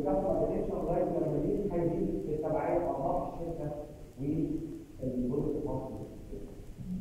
والكاستمر ريليشن لغايه لما يزيد هيزيد التبعيه في اعضاء الشركه والجزء الخاص بالشركه.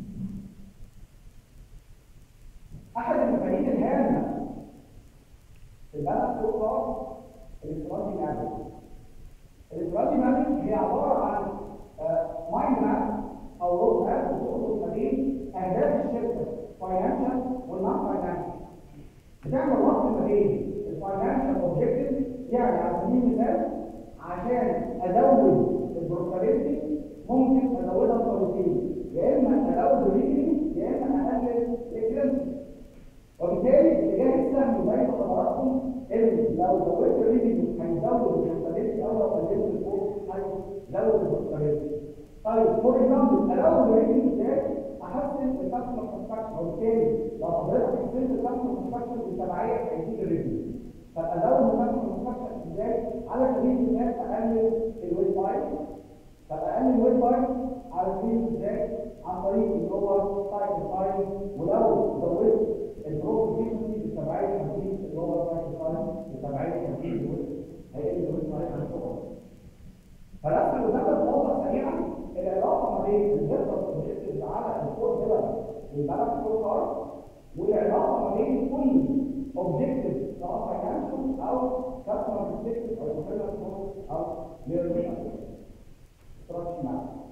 احد المفاهيم الهامه في البلد فوق الاستراتيجي مابينج. الاستراتيجي مابينج هي عباره عن مايند ماب او رود ماب بتربط ما بين اهداف الشركه فاينانشال والنون فاينانشال. بتعمل ربط ما بين الفاينانشال اوبجيكتيف يعني على سبيل المثال عشان ازود البروفيتابيلتي ممكن ازودها بطريقتين يا اما ازود الريفينيو يا اما اقلل الاكسبنس وبالتالي الاتجاه السهم زي ما حضراتكم ان لو زودت الريفينيو هيزود البروفيتابيلتي او لو قللت الكوست هيزود البروفيتابيلتي طيب فور اكزامبل ازود الريفينيو ازاي احسن الكاستمر ساتسفاكشن وبالتالي لو حضرتك حسنت الكاستمر ساتسفاكشن بالتبعيه هيزيد الريفينيو طب ازود الكاستمر ساتسفاكشن ازاي على سبيل المثال اقلل الويت تايم طب اقلل الويت تايم على سبيل المثال عن طريق اللي هو سايكل تايم ولو زودت البروف افشنسي بالتبعيه هتزيد اللي هو سايكل تايم بالتبعيه هتزيد الويت هيقل الويت تايم عن الشغل فنفس المثال بوضح سريعا العلاقه ما بين البيزنس اوبجكتيفز على الفور بيلر والبالانس فور كارد والعلاقه ما بين كل اوبجكتيف سواء فاينانشال او كاستمر اوبجكتيف او بروفيشنال او ليرنينج استراتيجي ماب